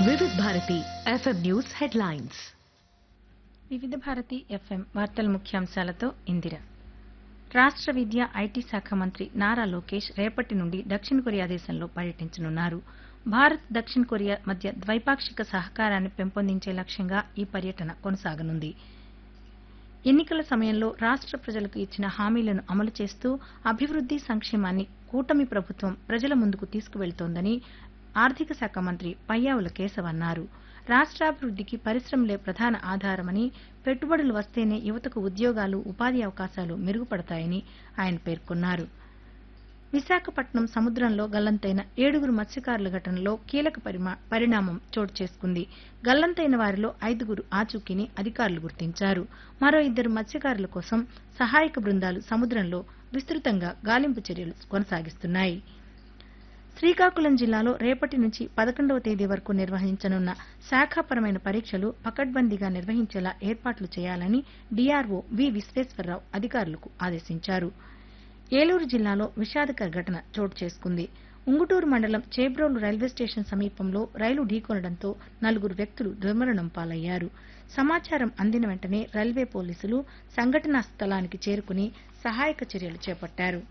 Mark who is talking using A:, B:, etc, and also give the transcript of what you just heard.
A: వివిధ Bharati FM news headlines
B: వివిధ Bharati FM వార్తల ముఖ్యాంశాలతో ఇందిర రాష్ట్ర విద్య ఐటీ శాఖ మంత్రి నారా లోకేష్ రేపటి నుండి దక్షిణ కొరియా దేశంలో పర్యటించనున్నారు భారత్ దక్షిణ కొరియా మధ్య ద్వైపాక్షిక సహకారాన్ని పెంపొందించే లక్ష్యంగా ఈ పర్యటన కొనసాగనుంది ఎన్నికల సమయంలో రాష్ట్ర ప్రజలకు ఇచ్చిన హామీలను అమలు చేస్తూ అభివృద్ది సంక్షేమాన్ని కూటమి ప్రభుత్వం ప్రజల ముందుకు తీసుకువెళ్తోందని ఆర్థిక శాఖ మంత్రి పయ్యావుల కేశవ్ అన్నారు రాష్ట్రాభివృద్దికి పరిశ్రమలే ప్రధాన ఆధారమని పెట్టుబడులు వస్తేనే యువతకు ఉద్యోగాలు ఉపాధి అవకాశాలు మెరుగుపడతాయని ఆయన పేర్కొన్నారు విశాఖపట్నం సముద్రంలో గల్లంతైన ఏడుగురు మత్స్యకారుల ఘటనలో కీలక పరిమా- పరిణామం చోటు చేసుకుంది గల్లంతైన వారిలో ఐదుగురు ఆచూకీని అధికారులు గుర్తించారు మరో ఇద్దరు మత్స్యకారుల కోసం సహాయక బృందాలు సముద్రంలో విస్తృతంగా గాలింపు చర్యలు కొనసాగిస్తున్నాయి శ్రీకాకుళం జిల్లాలో రేపటి నుంచి పదకొండవ తేదీ వరకు నిర్వహించనున్న శాఖాపరమైన పరీక్షలు పకడ్బందీగా నిర్వహించేలా ఏర్పాట్లు చేయాలని డీఆర్ఓ వి విశ్వేశ్వరరావు అధికారులకు ఆదేశించారు ఏలూరు జిల్లాలో విషాదకర ఘటన చోటు చేసుకుంది ఉంగుటూరు మండలం చేబ్రోలు రైల్వే స్టేషన్ సమీపంలో రైలు ఢీకొనడంతో నలుగురు వ్యక్తులు దుర్మరణం పాలయ్యారు సమాచారం అందిన వెంటనే రైల్వే పోలీసులు సంఘటనా స్థలానికి చేరుకుని సహాయక చర్యలు చేపట్టారు